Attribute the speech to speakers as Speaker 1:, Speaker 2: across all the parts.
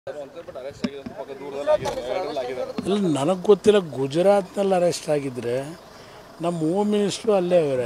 Speaker 1: ಇಲ್ಲ ನನಗೆ ಗೊತ್ತಿಲ್ಲ ಗುಜರಾತ್ನಲ್ಲಿ ಅರೆಸ್ಟ್ ಆಗಿದ್ದರೆ ನಮ್ಮ ಹೋಮ್ ಮಿನಿಸ್ಟ್ರು ಅಲ್ಲೇ ಅವರೇ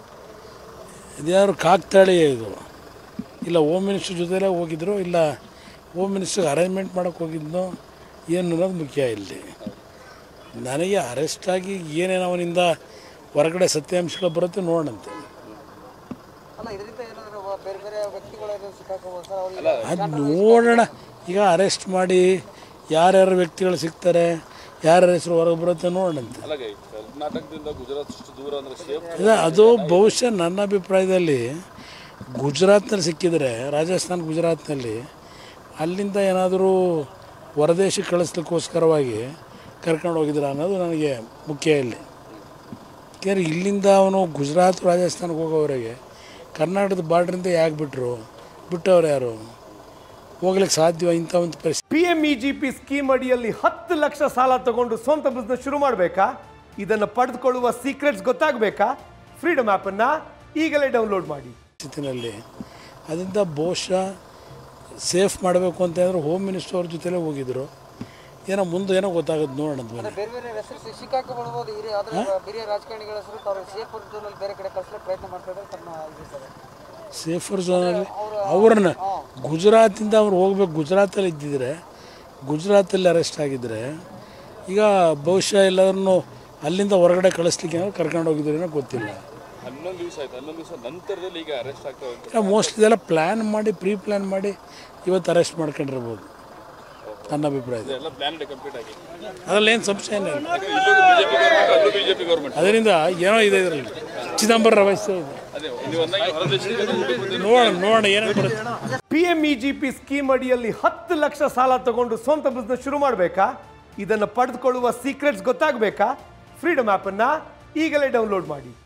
Speaker 1: ಇದ್ಯಾರು ಕಾಕ್ತಾಳಿ ಇದು ಇಲ್ಲ ಹೋಮ್ ಮಿನಿಸ್ಟ್ರ್ ಜೊತೆಲೇ ಹೋಗಿದ್ರು ಇಲ್ಲ ಹೋಮ್ ಮಿನಿಸ್ಟ್ರಿಗೆ ಅರೇಂಜ್ಮೆಂಟ್ ಮಾಡೋಕ್ಕೆ ಹೋಗಿದ್ನೋ ಏನು ಅನ್ನೋದು ಮುಖ್ಯ ಇಲ್ಲಿ ನನಗೆ ಅರೆಸ್ಟ್ ಆಗಿ ಏನೇನು ಅವನಿಂದ ಹೊರಗಡೆ ಸತ್ಯಾಂಶಗಳು ಬರುತ್ತೆ ನೋಡಂತೆ
Speaker 2: ಅಲ್ಲ ಇದರಿಂದ ಏನಾದರೂ ಬೇರೆ ಬೇರೆ ವ್ಯಕ್ತಿಗಳು ಏನಾದ್ರು ಸಿಕ್ಕಾಕೋಬೋದು ಸರ್ ಅವ್ರಿಗೆ
Speaker 1: ಅದು ನೋಡೋಣ ಈಗ ಅರೆಸ್ಟ್ ಮಾಡಿ ಯಾರ್ಯಾರು ವ್ಯಕ್ತಿಗಳು ಸಿಗ್ತಾರೆ ಯಾರ್ಯಾರ ಹೆಸರು ಹೊರಗೆ ಬರುತ್ತೆ ನೋಡಂತೆ
Speaker 3: ಅಲ್ಲ ಗೈ, ಕರ್ನಾಟಕದಿಂದ ಗುಜರಾತ್ ಅಷ್ಟು ದೂರ ಅಂದ್ರೆ ಸೇಫ್
Speaker 1: ಇಲ್ಲ ಅದು ಬಹುಶಃ ನನ್ನ ಅಭಿಪ್ರಾಯದಲ್ಲಿ ಗುಜರಾತ್ನಲ್ಲಿ ಸಿಕ್ಕಿದರೆ ರಾಜಸ್ಥಾನ್ ಗುಜರಾತ್ನಲ್ಲಿ ಅಲ್ಲಿಂದ ಏನಾದರೂ ಹೊರದೇಶಕ್ಕೆ ಕಳಿಸ್ಲಿಕ್ಕೋಸ್ಕರವಾಗಿ ಕರ್ಕೊಂಡು ಹೋಗಿದ್ರ ಅನ್ನೋದು ನನಗೆ ಮುಖ್ಯ ಇಲ್ಲಿ ಯಾಕೆಂದರೆ ಇಲ್ಲಿಂದ ಅವನು ಗುಜರಾತ್ ರಾಜಸ್ಥಾನಕ್ಕೆ ಹೋಗೋವರೆಗೆ ಕರ್ನಾಟಕದ ಬಾರ್ಡ್ರಿಂದ ಯಾಕೆ ಬಿಟ್ಟರು ಬಿಟ್ಟವ್ರು ಯಾರು ಹೋಗ್ಲಿಕ್ಕೆ ಸಾಧ್ಯ ಇಂಥ ಒಂದು ಪರಿಸ್ಥಿತಿ
Speaker 4: P M E G P scheme ಅಡಿಯಲ್ಲಿ ಹತ್ತು ಲಕ್ಷ ಸಾಲ ತಗೊಂಡು ಸ್ವಂತ ಬಿಸ್ನೆಸ್ ಶುರು ಮಾಡಬೇಕಾ ಇದನ್ನು ಪಡೆದುಕೊಳ್ಳುವ ಸೀಕ್ರೆಟ್ಸ್ ಗೊತ್ತಾಗಬೇಕಾ ಫ್ರೀಡಮ್ ಆ್ಯಪನ್ನು ಈಗಲೇ ಡೌನ್ಲೋಡ್ ಮಾಡಿ
Speaker 1: ಸ್ಥಿತಿನಲ್ಲಿ ಅದರಿಂದ ಬಹುಶಃ ಸೇಫ್ ಮಾಡಬೇಕು ಅಂತ ಹೇಳಿದ್ರೆ ಹೋಮ್ ಮಿನಿಸ್ಟರ್ ಅವ್ರ ಜೊತೆಲೇ ಹೋಗಿದ್ರು ಏನೋ ಮುಂದೆ ಏನೋ ಗೊತ್ತಾಗುತ್ತೆ ನೋಡೋಣ ಅಂತ ಬನ್ನಿ.
Speaker 2: ಬೇರೆ ಬೇರೆ ಹೆಸರು ಸಿಕ್ಕಾಕೊಳ್ಬೋದು ಹಿರಿಯ ಆದರೆ ಹಿರಿಯ ರಾಜಕಾರಣಿಗಳ ಹೆಸರು ತಾವು ಸೇಫ್ ಝೋನಲ್ಲಿ ಬೇರೆ ಕಡೆ ಕಳಿಸ್ಲಿಕ್ಕೆ ಪ್ರಯತ್ನ ಮಾಡ್ತಾ ಇದ್ದಾರೆ ತಮ್ಮ ಇದು ಸರ್
Speaker 1: ಸೇಫರ್ ಝೋನಲ್ಲಿ ಅವ್ರನ್ನ ಗುಜರಾತಿಂದ ಅವ್ರು ಹೋಗ್ಬೇಕು ಗುಜರಾತಲ್ಲಿ ಇದ್ದಿದ್ರೆ ಗುಜರಾತಲ್ಲಿ ಅರೆಸ್ಟ್ ಆಗಿದ್ದರೆ ಈಗ ಬಹುಶಃ ಎಲ್ಲರನ್ನು ಅಲ್ಲಿಂದ ಹೊರಗಡೆ ಕಳಿಸ್ಲಿಕ್ಕೆ ಏನಾದ್ರು ಕರ್ಕೊಂಡು ಹೋಗಿದ್ರೇನೋ ಗೊತ್ತಿಲ್ಲ
Speaker 3: ಹನ್ನೊಂದು ದಿವಸ ಆಯ್ತು ಹನ್ನೊಂದು ದಿವಸ ನಂತರದಲ್ಲಿ ಈಗ ಅರೆಸ್ಟ್ ಆಗ್ತಾ ಹೋಗ್ತಾರೆ
Speaker 1: ಮೋಸ್ಟ್ ಇದೆಲ್ಲ ಪ್ಲ್ಯಾನ್ ಮಾಡಿ ಪ್ರೀ ಪ್ಲ್ಯಾನ್ ಮಾಡಿ ಇವತ್ತು ಅರೆಸ್ಟ್ ಮಾಡ್ಕೊಂಡಿರ್ಬೋದು ನನ್ನ ಅಭಿಪ್ರಾಯದಲ್ಲಿ
Speaker 3: ಎಲ್ಲ ಪ್ಲಾನ್ ಕಂಪ್ಲೀಟ್ ಆಗಿ
Speaker 1: ಅದರಲ್ಲಿ ಏನು ಸಂಶಯ ಇಲ್ಲ
Speaker 3: ಬಿಜೆಪಿ ಗೌರ್ಮೆಂಟ್ ಅಲ್ಲೂ ಬಿಜೆಪಿ ಗೌರ್ಮೆಂಟ್
Speaker 1: ಅದರಿಂದ ಏನೋ ಇದೆ ಇದರಲ್ಲಿ ಚಿದಂಬರ ರವಸ್ಯ ಇದೆ
Speaker 3: ಅದೇ ನೀವು ಅಂದಂಗೆ ಹೊರದೇಶದಿಂದ
Speaker 1: ನೋಡೋಣ ನೋಡೋಣ ಏನೇನು ಬರುತ್ತೆ
Speaker 4: P M E G P scheme ಅಡಿಯಲ್ಲಿ ಹತ್ತು ಲಕ್ಷ ಸಾಲ ತಗೊಂಡು ಸ್ವಂತ ಬಿಸ್ನೆಸ್ ಶುರು ಮಾಡಬೇಕಾ ಇದನ್ನು ಪಡೆದುಕೊಳ್ಳುವ ಸೀಕ್ರೆಟ್ಸ್ ಗೊತ್ತಾಗಬೇಕಾ ಫ್ರೀಡಮ್ ಆ್ಯಪನ್ನು ಈಗಲೇ ಡೌನ್ಲೋಡ್ ಮಾಡಿ